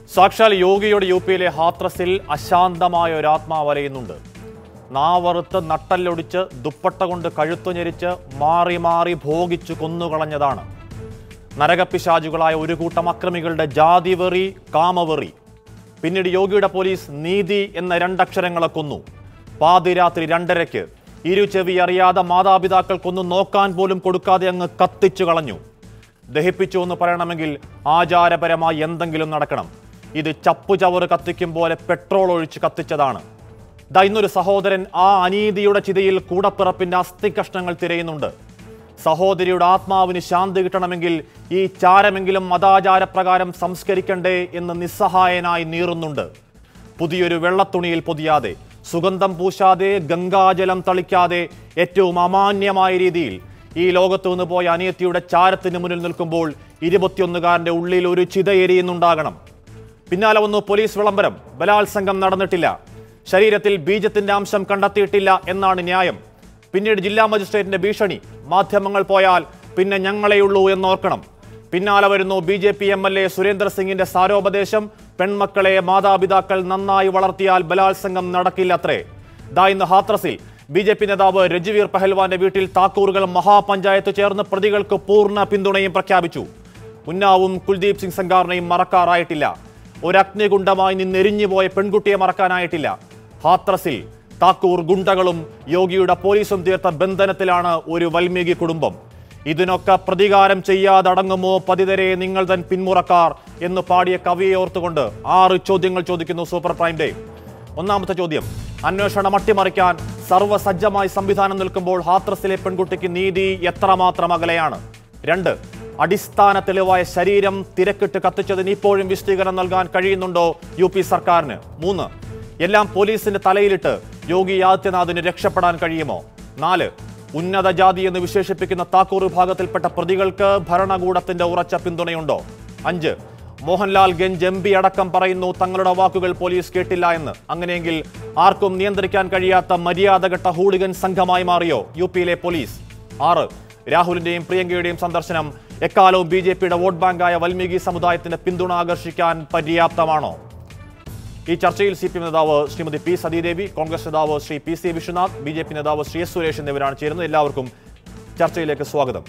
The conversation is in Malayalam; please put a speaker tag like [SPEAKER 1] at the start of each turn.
[SPEAKER 1] സാക്ഷാൽ യോഗിയുടെ യു പിയിലെ ഹാത്രസിൽ അശാന്തമായ ഒരു ആത്മാവ് വലയുന്നുണ്ട് നാവറുത്ത് നട്ടല്ലൊടിച്ച് ദുപ്പട്ട കൊണ്ട് കഴുത്തു ഞെരിച്ച് മാറി മാറി ഭോഗിച്ചു കൊന്നുകളഞ്ഞതാണ് നരകപ്പിശാചുകളായ ഒരു കൂട്ടം അക്രമികളുടെ ജാതിവെറി കാമവെറി പിന്നീട് യോഗിയുടെ പോലീസ് നീതി എന്ന രണ്ടക്ഷരങ്ങളെ കൊന്നു പാതിരാത്രി രണ്ടരയ്ക്ക് ഇരുചെവി അറിയാതെ മാതാപിതാക്കൾക്കൊന്നും നോക്കാൻ പോലും കൊടുക്കാതെ അങ്ങ് കത്തിച്ചു കളഞ്ഞു ദഹിപ്പിച്ചു എന്ന് പറയണമെങ്കിൽ ആചാരപരമായി എന്തെങ്കിലും നടക്കണം ഇത് ചപ്പുചവറ് കത്തിക്കും പോലെ പെട്രോൾ ഒഴിച്ച് കത്തിച്ചതാണ് ദാ ഇന്നൊരു സഹോദരൻ ആ അനീതിയുടെ ചിതയിൽ കൂടപ്പിറപ്പിന്റെ അസ്ഥി കഷ്ണങ്ങൾ തിരയുന്നുണ്ട് സഹോദരിയുടെ ആത്മാവിന് ശാന്തി കിട്ടണമെങ്കിൽ ഈ ചാരമെങ്കിലും മതാചാരപ്രകാരം സംസ്കരിക്കണ്ടേ എന്ന് നിസ്സഹായനായി നീറുന്നുണ്ട് പുതിയൊരു വെള്ളത്തുണിയിൽ പൊതിയാതെ സുഗന്ധം പൂശാതെ ഗംഗാജലം തളിക്കാതെ ഏറ്റവും അമാന്യമായ രീതിയിൽ ഈ ലോകത്തു നിന്ന് പോയ അനിയത്തിയുടെ ചാരത്തിന് മുന്നിൽ നിൽക്കുമ്പോൾ ഇരുപത്തിയൊന്നുകാരന്റെ ഉള്ളിൽ ഒരു ചിത എരിയുന്നുണ്ടാകണം പിന്നാലെ വന്നു പോലീസ് വിളംബരം ബലാത്സംഗം നടന്നിട്ടില്ല ശരീരത്തിൽ ബീജത്തിന്റെ അംശം കണ്ടെത്തിയിട്ടില്ല എന്നാണ് ന്യായം പിന്നീട് ജില്ലാ മജിസ്ട്രേറ്റിന്റെ ഭീഷണി മാധ്യമങ്ങൾ പോയാൽ പിന്നെ ഞങ്ങളെയുള്ളൂ എന്നോർക്കണം പിന്നാലെ വരുന്നു B J P M L A Surendra സിംഗിന്റെ സാരോപദേശം പെൺമക്കളെ മാതാപിതാക്കൾ നന്നായി വളർത്തിയാൽ ബലാത്സംഗം നടക്കില്ലത്രേ ദാ ഇന്ന് ഹാത്രസിൽ ബി ജെ പി നേതാവ് രജുവീർ പഹൽവാന്റെ വീട്ടിൽ താക്കൂറുകൾ മഹാപഞ്ചായത്ത് ചേർന്ന് പ്രതികൾക്ക് പൂർണ്ണ പിന്തുണയും പ്രഖ്യാപിച്ചു ഉന്നാവും കുൽദീപ് സിംഗ് സംഗാറിനെയും മറക്കാറായിട്ടില്ല ഒരു അഗ്നികുണ്ഡമായി നിന്നെരിഞ്ഞുപോയ പെൺകുട്ടിയെ മറക്കാനായിട്ടില്ല ഹാത്രസിൽ താക്കൂർ ഗുണ്ടകളും യോഗിയുടെ പോലീസും തീർത്ത ബന്ധനത്തിലാണ് ഒരു വാൽമീകി കുടുംബം ഇതിനൊക്കെ പ്രതികാരം ചെയ്യാതടങ്ങുമോ പതിതരെ നിങ്ങൾ തൻ പിന്മുറക്കാർ എന്ന് പാടിയ കവിയെ ഓർത്തുകൊണ്ട് ആറ് ചോദ്യങ്ങൾ ചോദിക്കുന്നു സൂപ്പർ പ്രൈം ഡേ ഒന്നാമത്തെ ചോദ്യം അന്വേഷണം അട്ടിമറിക്കാൻ സർവ്വസജ്ജമായി സംവിധാനം നിൽക്കുമ്പോൾ ഹാത്രസിലെ പെൺകുട്ടിക്ക് നീതി എത്രമാത്രം അകലെയാണ് രണ്ട് അടിസ്ഥാന തെളിവായ ശരീരം തിരക്കിട്ട് കത്തിച്ചതിന് ഇപ്പോഴും വിശദീകരണം നൽകാൻ കഴിയുന്നുണ്ടോ യു പി സർക്കാരിന് മൂന്ന് എല്ലാം പോലീസിന്റെ തലയിലിട്ട് യോഗി ആദിത്യനാഥിന് രക്ഷപ്പെടാൻ കഴിയുമോ നാല് ഉന്നത ജാതി എന്ന് വിശേഷിപ്പിക്കുന്ന താക്കൂർ വിഭാഗത്തിൽപ്പെട്ട പ്രതികൾക്ക് ഭരണകൂടത്തിന്റെ ഉറച്ച പിന്തുണയുണ്ടോ അഞ്ച് മോഹൻലാൽ ഗഞ്ച് എം പി അടക്കം പറയുന്നു തങ്ങളുടെ വാക്കുകൾ പോലീസ് കേട്ടില്ല എന്ന് അങ്ങനെയെങ്കിൽ ആർക്കും നിയന്ത്രിക്കാൻ കഴിയാത്ത മര്യാദഘട്ട ഹൂളിഗൻ സംഘമായി മാറിയോ യു പിയിലെ പോലീസ് ആറ് രാഹുലിന്റെയും പ്രിയങ്കയുടെയും സന്ദർശനം എക്കാലവും ബി ജെ പിയുടെ വോട്ട് ബാങ്കായ വാൽമീകി സമുദായത്തിന്റെ പിന്തുണ ആകർഷിക്കാൻ പര്യാപ്തമാണോ ഈ ചർച്ചയിൽ സി പി എം നേതാവ് ശ്രീമതി പി സതീദേവി കോൺഗ്രസ് നേതാവ് Shri P C Vishwanath B J P നേതാവ് ശ്രീ എസ് സുരേഷ് എന്നിവരാണ് ചേരുന്നത് എല്ലാവർക്കും ചർച്ചയിലേക്ക് സ്വാഗതം